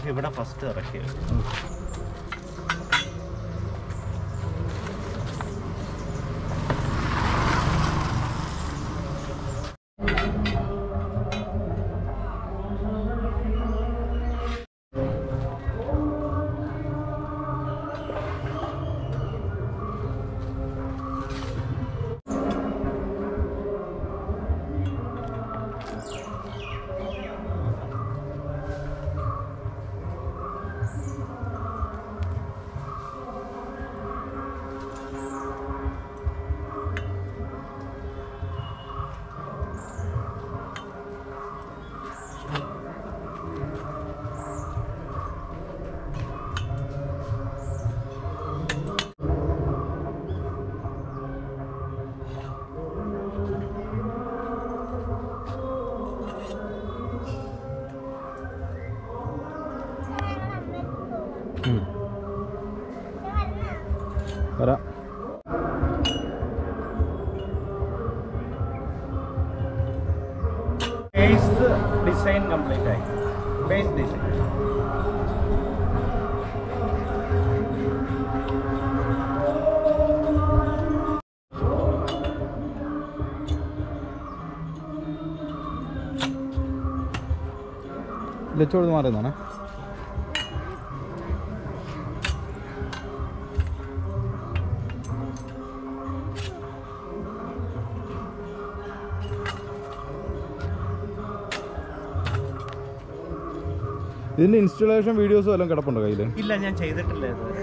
നമുക്ക് ഇവിടെ ഫസ്റ്റ് ഇറക്കിയത് ഉം. വരാം ബേസ് ഡിസൈൻ കംപ്ലീറ്റ് ആയി ബേസ് ഡിസൈൻ ലച്ചോട് മാറുന്നതാണേ ഇതിന്റെ ഇൻസ്റ്റലേഷൻ വീഡിയോസും എല്ലാം കിടപ്പുണ്ടോ കയ്യിൽ ഇല്ല ഞാൻ ചെയ്തിട്ടില്ല ഇതുവരെ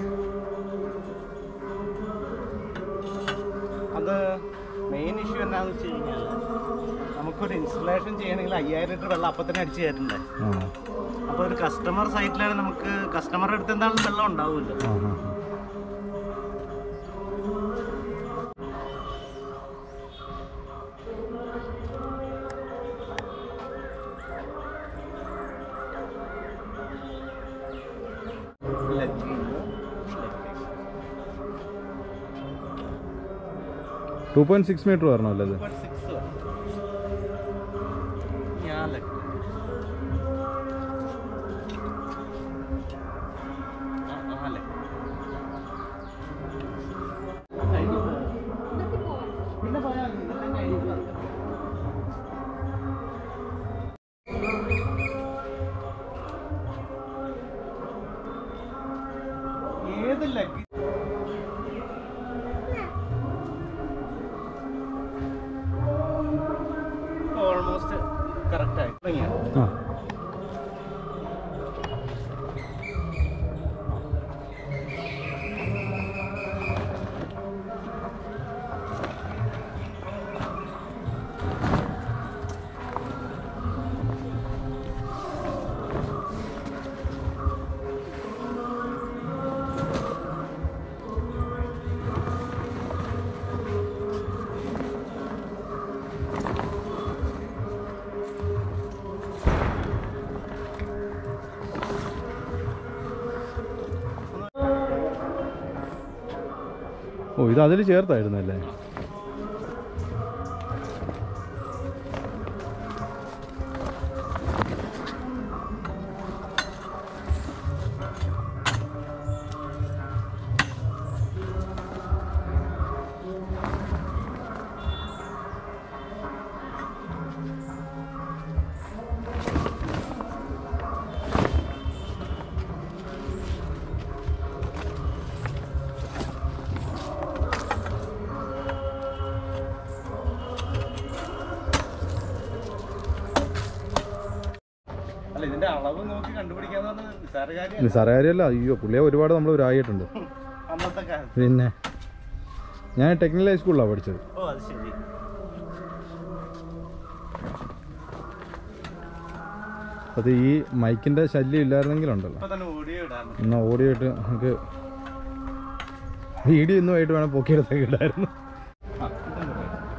അത് മെയിൻ ഇഷ്യൂ എന്താണെന്ന് വെച്ച് കഴിഞ്ഞാൽ നമുക്കൊരു ഇൻസ്റ്റലേഷൻ ചെയ്യണമെങ്കിൽ അയ്യായിരം ലിറ്റർ വെള്ളം അപ്പം തന്നെ അടിച്ച് തരണ്ടേ ആ അപ്പോൾ ഒരു കസ്റ്റമർ സൈറ്റിലാണ് നമുക്ക് കസ്റ്റമറുടെ അടുത്ത് എന്താണെങ്കിലും വെള്ളം ഉണ്ടാവുമല്ലോ ആ ആ ടു പോയിന്റ് സിക്സ് മീറ്റർ വരണമല്ലോ ഇത് ഞാൻ ലക്കി. ആ, ആ, ലക്കി. പിന്നെ പോയാൽ മതി. ഇതെല്ലാം കഴിഞ്ഞിട്ട് വരാം. ഏത് ലഗ് ഓൾമോസ്റ്റ് കറക്റ്റ് ആയി തുടങ്ങിയോ ആ ഓ ഇത് അതിൽ ചേർത്തായിരുന്നല്ലേ അല്ല ഇതിന്റെ അളവ് നോക്കി കണ്ടുപിടിക്കാന്ന് പറഞ്ഞത് നിസ്സാര കാര്യമല്ല നിസ്സാര കാര്യമല്ല അയ്യോ പുള്ളിയെ ഒരുപാട് നമ്മൾ ഒരായിട്ടുണ്ട് അന്നത്തെ കാലത്ത് പിന്നെ ഞാൻ ടെക്നിക്കൽ ഹൈസ്കൂളിലാണ് പഠിച്ചത് ഓ അത് ശരി അത് ഈ മൈക്കിൻ്റെ ശല്യം ഇല്ലായിരുന്നെങ്കിലുണ്ടല്ലോ ഇപ്പൊ തന്നെ ഓഡിയോ ഇടാൻ എന്നാൽ ഓഡിയോ ഇട്ട് നമുക്ക് വീഡിയോ ഇന്നുമായിട്ട് വേണം പൊക്കിയെടുത്തേക്ക് ഇടായിരുന്നു ആ, ഇതുണ്ട്.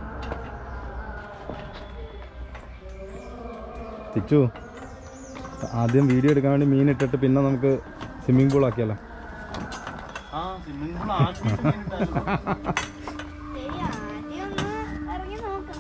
തിച്ചു ആദ്യം വീഡിയോ എടുക്കാൻ വേണ്ടി മീൻ ഇട്ടിട്ട് പിന്നെ നമുക്ക് സ്വിമ്മിംഗ് പൂൾ ആക്കിയാലോ ആ സ്വിമ്മിംഗ് പൂൾ ആക്കി ഇട്ടാലോ? ശരി ആദ്യം ഒന്ന് ഇറങ്ങി നോക്കാം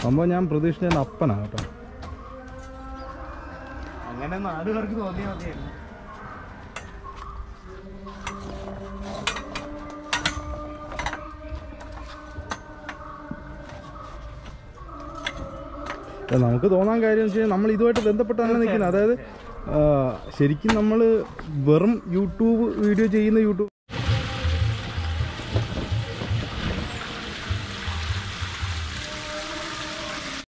സംഭവം ഞാൻ പ്രതീക്ഷിച്ചതിന് അപ്പനാണ് കേട്ടോ അങ്ങനെ നാല് പേർക്ക് തോന്നിയാൽ മതിയായിരുന്നു അല്ല, നമുക്ക് തോന്നാൻ കാര്യം എന്ന് വെച്ച് കഴിഞ്ഞാൽ നമ്മൾ ഇതുമായിട്ട് ബന്ധപ്പെട്ടാണ് നിൽക്കുന്നത് അതായത് ആ, ശരിക്കും നമ്മൾ വെറും യൂട്യൂബ് വീഡിയോ ചെയ്യുന്ന യൂട്യൂബ്